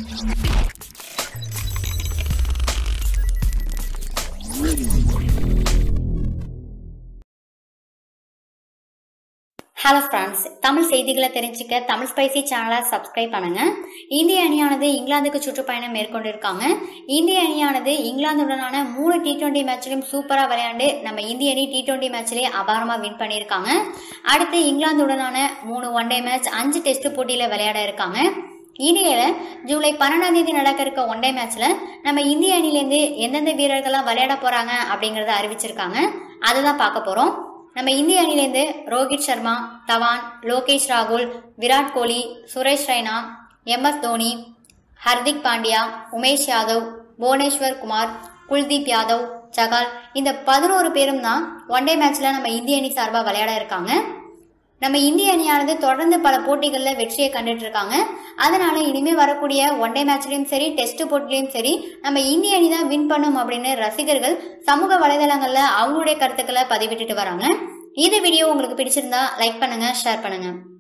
hello friends Tamil செய்திகளை தெரிஞ்சுக்க Tamil spicy சேனலை சப்ஸ்கிரைப் பண்ணுங்க இந்திய அணியானது இங்கிலாந்துக்கு சுற்றுப்பயணம் மேற்கொண்டிருக்காங்க இந்திய அணியானது இங்கிலாந்துடனான மூணு டி டுவெண்ட்டி மேட்ச்லையும் சூப்பராக விளையாண்டு நம்ம இந்திய அணி டி டுவெண்ட்டி மேட்ச்லேயே அபாரமாக வின் பண்ணியிருக்காங்க அடுத்து இங்கிலாந்துடனான மூணு ஒன் டே மேட்ச் அஞ்சு டெஸ்ட் போட்டியில் விளையாட இருக்காங்க இனியில ஜூலை பன்னெண்டாம் தேதி நடக்க இருக்க ஒன் டே மேட்ச்ல நம்ம இந்திய அணிலேருந்து எந்தெந்த வீரர்கள்லாம் விளையாட போறாங்க அப்படிங்கறத அறிவிச்சிருக்காங்க அதுதான் பார்க்க போறோம் நம்ம இந்திய அணிலேருந்து ரோஹித் சர்மா தவான் லோகேஷ் ராகுல் விராட் கோலி சுரேஷ் ரெய்னா எம் எஸ் தோனி ஹர்திக் பாண்டியா உமேஷ் யாதவ் புவனேஸ்வர் குமார் குல்தீப் யாதவ் சகால் இந்த பதினோரு பேரும் தான் ஒன் டே மேட்ச்ல நம்ம இந்திய அணி சார்பாக விளையாட இருக்காங்க நம்ம இந்திய அணியானது தொடர்ந்து பல போட்டிகளில் வெற்றியை கண்டுட்டு இருக்காங்க அதனால இனிமேல் வரக்கூடிய ஒன் டே மேட்ச்லையும் சரி டெஸ்ட் போட்டிலையும் சரி நம்ம இந்திய அணி தான் வின் பண்ணும் அப்படின்னு ரசிகர்கள் சமூக வலைதளங்களில் அவங்களுடைய கருத்துக்களை பதிவிட்டுட்டு வராங்க இந்த வீடியோ உங்களுக்கு பிடிச்சிருந்தா லைக் பண்ணுங்க ஷேர் பண்ணுங்க